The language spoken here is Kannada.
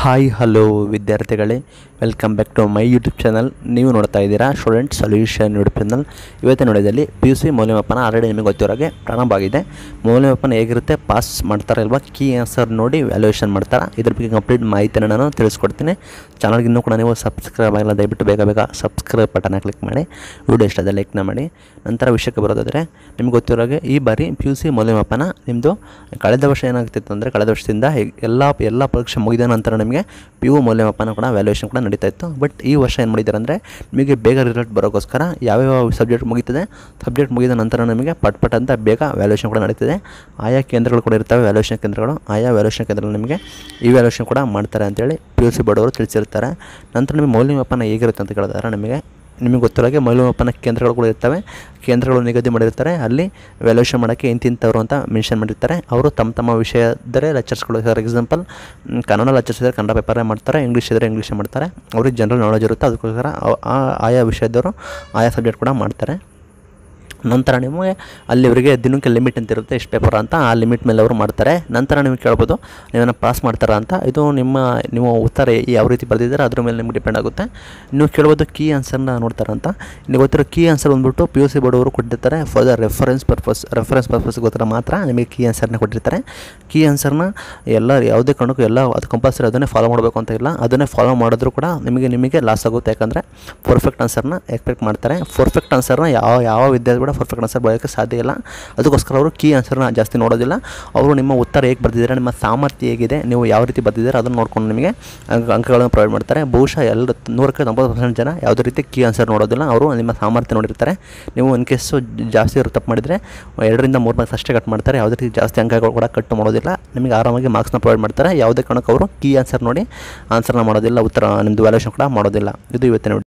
ಹಾಯ್ ಹಲೋ ವಿದ್ಯಾರ್ಥಿಗಳೇ welcome back to my YouTube channel ನೀವು ನೋಡ್ತಾ ಇದ್ದೀರಾ ಸ್ಟೂಡೆಂಟ್ ಸೊಲ್ಯೂಷನ್ ಯೂಟ್ಯೂಬ್ ಚಾನಲ್ ಇವತ್ತಿನ ನೋಡಿದಲ್ಲಿ ಪಿ ಯು ಸಿ ಮೌಲ್ಯಮಾಪನ ಆಲ್ರೆಡಿ ನಿಮಗೆ ಗೊತ್ತಿರೋಗೆ ಪ್ರಾರಂಭ ಆಗಿದೆ ಮೌಲ್ಯಮಾಪನ ಹೇಗಿರುತ್ತೆ ಪಾಸ್ ಮಾಡ್ತಾರೆ ಅಲ್ವಾ ಕೀ ಆನ್ಸರ್ ನೋಡಿ ವ್ಯಾಲ್ಯೂಯೇಷನ್ ಮಾಡ್ತಾರೆ ಇದ್ರ ಬಗ್ಗೆ ಕಂಪ್ಲೀಟ್ ಮಾಹಿತಿಯನ್ನು ನಾನು ತಿಳಿಸ್ಕೊಡ್ತೀನಿ ಚಾನಲ್ಗೆ ಇನ್ನೂ ಕೂಡ ನೀವು ಸಬ್ಸ್ಕ್ರೈಬ್ ಆಗಿಲ್ಲ ದಯವಿಟ್ಟು ಬೇಗ ಬೇಗ ಸಬ್ಸ್ಕ್ರೈಬ್ ಬಟನ್ನ ಕ್ಲಿಕ್ ಮಾಡಿ ವಿಡಿಯೋ ಇಷ್ಟ ಲೈಕ್ನ ಮಾಡಿ ನಂತರ ವಿಷಯಕ್ಕೆ ಬರೋದಾದರೆ ನಿಮ್ಗೆ ಗೊತ್ತಿರೋಗೆ ಈ ಬಾರಿ ಪಿ ಯು ಸಿ ಮೌಲ್ಯಮಾಪನ ನಿಮ್ಮದು ಕಳೆದ ವರ್ಷ ಏನಾಗ್ತಿತ್ತು ಅಂದರೆ ಕಳೆದ ವರ್ಷದಿಂದ ಹೆ- ಎಲ್ಲ ಎಲ್ಲ ಪರೀಕ್ಷೆ ಮುಗಿದ ನಂತರ ನಿಮಗೆ ಪಿ ಯು ಮೌಲ್ಯಮಾಪನ ಕೂಡ ವ್ಯಾಲ್ಯೂಯೇಷನ್ ಕೂಡ ನಡೀತಾ ಇತ್ತು ಬಟ್ ಈ ವರ್ಷ ಏನು ಮಾಡಿದ್ದಾರೆ ಅಂದರೆ ನಿಮಗೆ ಬೇಗ ರಿಸಲ್ಟ್ ಬರೋಕ್ಕೋಸ್ಕರ ಯಾವ್ಯಾವ ಸಬ್ಜೆಕ್ಟ್ ಮುಗೀತದೆ ಸಬ್ಜೆಕ್ಟ್ ಮುಗಿದ ನಂತರ ನಿಮಗೆ ಪಟ್ ಪಟ್ ಅಂತ ಬೇಗ ವ್ಯಾಲ್ಯೂಯೇಷನ್ ಕೂಡ ನಡೀತದೆ ಆಯಾ ಕೇಂದ್ರಗಳು ಕೂಡ ಇರ್ತವೆ ವ್ಯಾಲ್ಯೂಯೇಷನ್ ಕೇಂದ್ರಗಳು ಆಯಾ ವ್ಯಾಲ್ಯೂಯೇಷನ್ ಕೇಂದ್ರಗಳು ನಿಮಗೆ ಈ ವ್ಯಾಲ್ಯೂಯೇಷನ್ ಕೂಡ ಮಾಡ್ತಾರೆ ಅಂತೇಳಿ ಪಿ ಯು ಸಿ ಬೋರ್ಡ್ ಅವರು ತಿಳಿಸಿರ್ತಾರೆ ನಂತರ ನಿಮಗೆ ಮೌಲ್ಯಮಾಪನ ಹೇಗಿರುತ್ತೆ ಅಂತ ಕೇಳಿದ್ರೆ ನಿಮಗೆ ನಿಮಗೆ ಗೊತ್ತಿರೋಗೆ ಮೌಲ್ಯಮಾಪನ ಕೇಂದ್ರಗಳು ಕೂಡ ಇರ್ತವೆ ಕೇಂದ್ರಗಳು ನಿಗದಿ ಮಾಡಿರ್ತಾರೆ ಅಲ್ಲಿ ವ್ಯಾಲ್ಯೂಯೇಷನ್ ಮಾಡೋಕ್ಕೆ ಇಂತಿಂಥವ್ರು ಅಂತ ಮೆನ್ಷನ್ ಮಾಡಿರ್ತಾರೆ ಅವರು ತಮ್ಮ ತಮ್ಮ ವಿಷಯದರೆ ಲೆಕ್ಚರ್ಸ್ಗಳು for example um, Kannada lectures ಇದ್ದರೆ ಕನ್ನಡ ಪೇಪರೇ ಮಾಡ್ತಾರೆ ಇಂಗ್ಲೀಷ್ ಇದ್ದರೆ ಇಂಗ್ಲೀಷ್ ಮಾಡ್ತಾರೆ ಅವ್ರಿಗೆ ಜನರಲ್ ನಾಲೆಜ್ ಇರುತ್ತೆ ಅದಕ್ಕೋಸ್ಕರ ಅವ್- ಆ- ಆಯಾ ವಿಷಯದವರು ಆಯಾ ಸಬ್ಜೆಕ್ಟ್ ಕೂಡ ಮಾಡ್ತಾರೆ ನಂತರ ನಿಮಗೆ ಅಲ್ಲಿವರೆಗೆ ದಿನಕ್ಕೆ ಲಿಮಿಟ್ ಅಂತ ಇರುತ್ತೆ ಎಷ್ಟು ಪೇಪರ್ ಅಂತ ಆ ಲಿಮಿಟ್ ಮೇಲೆ ಅವರು ಮಾಡ್ತಾರೆ ನಂತರ ನೀವು ಕೇಳ್ಬೋದು ನೀವೇನ ಪಾಸ್ ಮಾಡ್ತಾರಾ ಅಂತ ಇದು ನಿಮ್ಮ ನೀವು ಉತ್ತರ ಯಾವ ರೀತಿ ಬರೆದಿದ್ದಾರೆ ಅದ್ರ ಮೇಲೆ ನಿಮ್ಗೆ ಡಿಪೆಂಡ್ ಆಗುತ್ತೆ ನೀವು ಕೇಳ್ಬೋದು ಕೀ ಆನ್ಸರ್ನ ನೋಡ್ತಾರೆ ಅಂತ ನೀವು ಗೊತ್ತಿರೋ ಕೀ ಆನ್ಸರ್ ಬಂದ್ಬಿಟ್ಟು ಪಿ ಯು ಸಿ ಬೋರ್ಡ್ ಅವರು ಕೊಟ್ಟಿರ್ತಾರೆ for the reference purpose reference ಪರ್ಪಸ್ಗೋಸ್ಕರ ಮಾತ್ರ ನಿಮಗೆ ಕೀ ಆನ್ಸರ್ನ ಕೊಟ್ಟಿರ್ತಾರೆ ಕೀ ಆನ್ಸರ್ನ ಎಲ್ಲ ಯಾವುದೇ ಕಾರಣಕ್ಕೂ ಎಲ್ಲ ಅದು ಕಂಪಲ್ಸರಿ ಅದನ್ನೇ ಫಾಲೋ ಮಾಡಬೇಕು ಅಂತ ಇಲ್ಲ ಅದನ್ನೇ ಫಾಲೋ ಮಾಡಿದ್ರು ಕೂಡ ನಿಮಗೆ ನಿಮಗೆ ಲಾಸ್ ಆಗುತ್ತೆ ಯಾಕಂದರೆ ಪರ್ಫೆಕ್ಟ್ ಆನ್ಸರ್ನ ಎಕ್ಸ್ಪೆಕ್ಟ್ ಮಾಡ್ತಾರೆ ಪರ್ಫೆಕ್ಟ್ ಆನ್ಸರ್ನ ಯಾವ ಯಾವ ವಿದ್ಯಾರ್ಥಿ ಕೂಡ ಪರ್ಫೆಕ್ಟ್ ಆನ್ಸರ್ ಬರೋಕ್ಕೆ ಸಾಧ್ಯ ಇಲ್ಲ ಅದಕ್ಕೋಸ್ಕರ ಅವರು ಕೀ ಆನ್ಸರ್ನ ಜಾಸ್ತಿ ನೋಡೋದಿಲ್ಲ ಅವರು ನಿಮ್ಮ ಉತ್ತರ ಹೇಗೆ ಬರ್ದಿದ್ದಾರೆ ನಿಮ್ಮ ಸಾಮರ್ಥ್ಯ ಹೇಗಿದೆ ನೀವು ಯಾವ ರೀತಿ ಬರ್ದಿದ್ದಾರೆ ಅದನ್ನು ನೋಡ್ಕೊಂಡು ನಿಮಗೆ ಅಂಕ ಅಂಕಗಳನ್ನು ಪ್ರೊವೈಡ್ ಮಾಡ್ತಾರೆ ಬಹುಶಃ ಎಲ್ಲ ನೂರಕ್ಕೆ ತೊಂಬತ್ತು ಪರ್ಸೆಂಟ್ ಜನ ಯಾವುದೇ ರೀತಿ ಕೀ ಆನ್ಸರ್ ನೋಡೋದಿಲ್ಲ ಅವರು ನಿಮ್ಮ ಸಾಮರ್ಥ್ಯ ನೋಡಿರ್ತಾರೆ ನೀವು ಇನ್ ಕೇಸು ಜಾಸ್ತಿ ಇರೋ ತಪ್ಪು ಮಾಡಿದರೆ ಎರಡರಿಂದ ಮೂರು ಮಾರ್ಕ್ಸ್ ಅಷ್ಟೇ ಕಟ್ ಮಾಡ್ತಾರೆ ಯಾವುದೇ ರೀತಿ ಜಾಸ್ತಿ ಅಂಕಗಳು ಕೂಡ ಕಟ್ ಮಾಡೋದಿಲ್ಲ ನಿಮಗೆ ಆರಾಮಾಗಿ ಮಾರ್ಕ್ಸ್ನ ಪ್ರೊವೈಡ್ ಮಾಡ್ತಾರೆ ಯಾವುದೇ ಕಾರಣಕ್ಕೂ ಅವರು ಕೀ ಆನ್ಸರ್ ನೋಡಿ ಆನ್ಸರ್ನ ಮಾಡೋದಿಲ್ಲ ಉತ್ತರ ನಿಮ್ಮದು ವ್ಯಾಲ್ಯೂಷನ್ ಕೂಡ ಮಾಡೋದಿಲ್ಲ ಇದು ಇವತ್ತಿನ